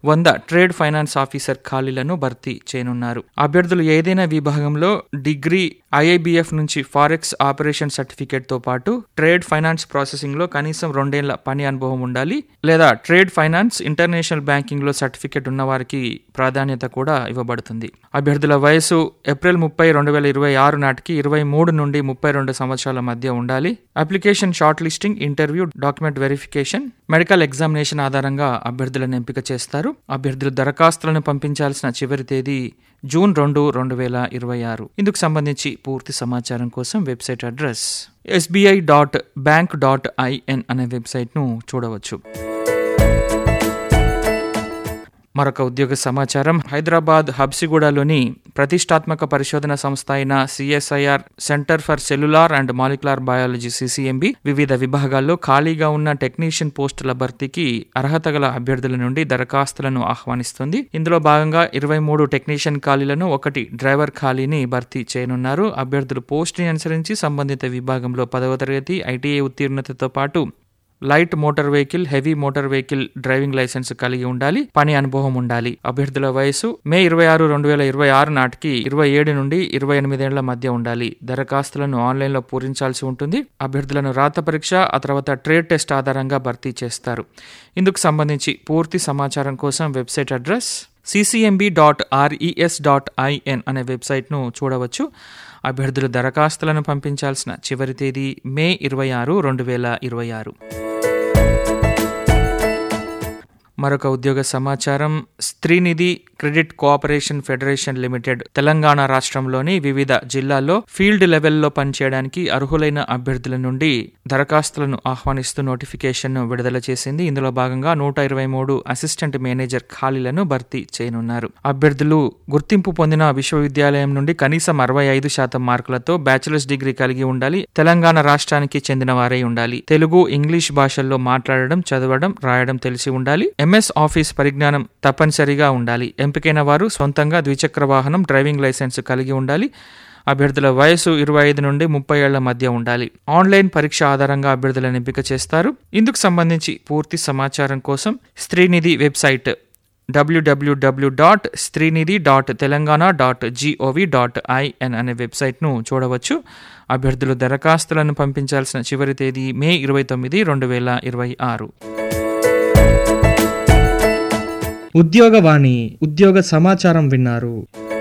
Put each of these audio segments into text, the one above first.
వంద trade finance officer ఖాళీలను భర్తీ చేయనున్నారు అభ్యర్థులు ఏదైనా విభాగంలో డిగ్రీ ఐఐబిఎఫ్ నుంచి ఫారెక్స్ ఆపరేషన్ సర్టిఫికేట్ తో పాటు ట్రేడ్ ఫైనాన్స్ ప్రాసెసింగ్ లో కనీసం రెండేళ్ల పని అనుభవం ఉండాలి లేదా ట్రేడ్ ఫైనాన్స్ ఇంటర్నేషనల్ బ్యాంకింగ్ లో సర్టిఫికేట్ ఉన్న వారికి ప్రాధాన్యత కూడా ఇవ్వబడుతుంది అభ్యర్థుల వయసు ఏప్రిల్ ముప్పై రెండు వేల ఇరవై ఆరు నాటికి ఇరవై మూడు నుండి ముప్పై రెండు సంవత్సరాల మధ్య ఉండాలి application shortlisting interview document verification medical examination ఆధారంగా అభ్యర్థులను ఎంపిక చేస్తారు అభ్యర్థులు దరఖాస్తులను పంపించాల్సిన చివరి తేదీ జూన్ రెండు రెండు వేల ఇరవై ఆరు ఇందుకు సంబంధించి పూర్తి సమాచారం కోసం website address SBI dot bank dot IN అనే వెబ్సైట్ను చూడవచ్చు మరొక ఉద్యోగ సమాచారం హైదరాబాద్ హబ్సిగూడలోని ప్రతిష్టాత్మక పరిశోధన సంస్థ అయిన CSIR centre for cellular and molecular biology CCMB వివిధ విభాగాల్లో ఖాళీగా ఉన్న టెక్నీషియన్ పోస్టుల భర్తీకి అర్హత గల అభ్యర్థుల నుండి దరఖాస్తులను ఆహ్వానిస్తుంది ఇందులో భాగంగా ఇరవై మూడు టెక్నీషియన్ ఖాళీలను ఒకటి డ్రైవర్ ఖాళీని భర్తీ చేయనున్నారు అభ్యర్థులు పోస్టుని అనుసరించి సంబంధిత విభాగంలో పదవ తరగతి ఐటీఐ ఉత్తీర్ణతతో పాటు light motor vehicle heavy motor vehicle driving licence కలిగి ఉండాలి పని అనుభవం ఉండాలి అభ్యర్థుల వయసు మే ఇరవై ఆరు రెండు వేల ఇరవై ఆరు నాటికి ఇరవై ఏడు నుండి ఇరవై ఎనిమిదేళ్ల మధ్య ఉండాలి దరఖాస్తులను ఆన్లైన్లో పూరించాల్సి ఉంటుంది అభ్యర్థులను రాత పరీక్ష ఆ తర్వాత ట్రేడ్ టెస్ట్ ఆధారంగా భర్తీ చేస్తారు ఇందుకు సంబంధించి పూర్తి సమాచారం కోసం website address CCMB dot RES dot IN అనే వెబ్సైట్ను చూడవచ్చు అభ్యర్థులు దరఖాస్తులను పంపించాల్సిన చివరి తేదీ మే ఇరవై ఆరు రెండు వేల ఇరవై ఆరు మరొక ఉద్యోగ సమాచారం Streenidhi credit cooperation federation limited Telangana రాష్ట్రంలోని వివిధ జిల్లాల్లో ఫీల్డ్ లెవెల్లో పనిచేయడానికి అర్హులైన అభ్యర్థుల నుండి దరఖాస్తులను ఆహ్వానిస్తూ నోటిఫికేషన్ విడుదల చేసింది ఇందులో భాగంగా నూట ఇరవై మూడు అసిస్టెంట్ మేనేజర్ ఖాళీలను భర్తీ చేయనున్నారు అభ్యర్థులు గుర్తింపు పొందిన విశ్వవిద్యాలయం నుండి కనీసం అరవై ఐదు శాతం మార్కులతో బ్యాచిలర్స్ డిగ్రీ కలిగి ఉండాలి తెలంగాణ రాష్ట్రానికి చెందిన వారై ఉండాలి తెలుగు ఇంగ్లీష్ భాషల్లో మాట్లాడడం చదవడం రాయడం తెలిసి ఉండాలి ఎంఎస్ ఆఫీస్ పరిజ్ఞానం తప్పనిసరిగా ఉండాలి ఎంపికైన వారు సొంతంగా ద్విచక్ర వాహనం డ్రైవింగ్ లైసెన్స్ కలిగి ఉండాలి అభ్యర్థుల వయసు ఇరవై ఐదు నుండి ముప్పై ఏళ్ల మధ్య ఉండాలి ఆన్లైన్ పరీక్ష ఆధారంగా అభ్యర్థులను ఎంపిక చేస్తారు ఇందుకు సంబంధించి పూర్తి సమాచారం కోసం Streenidhi website WWW dot Streenidhi dot Telangana dot GOV dot IN అనే వెబ్సైట్ను చూడవచ్చు అభ్యర్థులు దరఖాస్తులను పంపించాల్సిన చివరి తేదీ మే ఇరవై తొమ్మిది రెండు వేల ఇరవై ఆరు ఉద్యోగవాణి ఉద్యోగ సమాచారం విన్నారు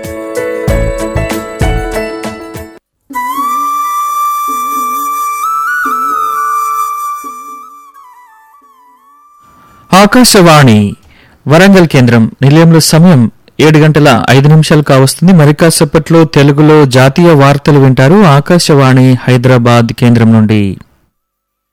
ఆకాశవాణి వరంగల్ కేంద్రం నిలయంలో సమయం ఏడు గంటల ఐదు నిమిషాలు కావస్తుంది మరి కాసేపట్లో తెలుగులో జాతీయ వార్తలు వింటారు ఆకాశవాణి హైదరాబాద్ కేంద్రం నుండి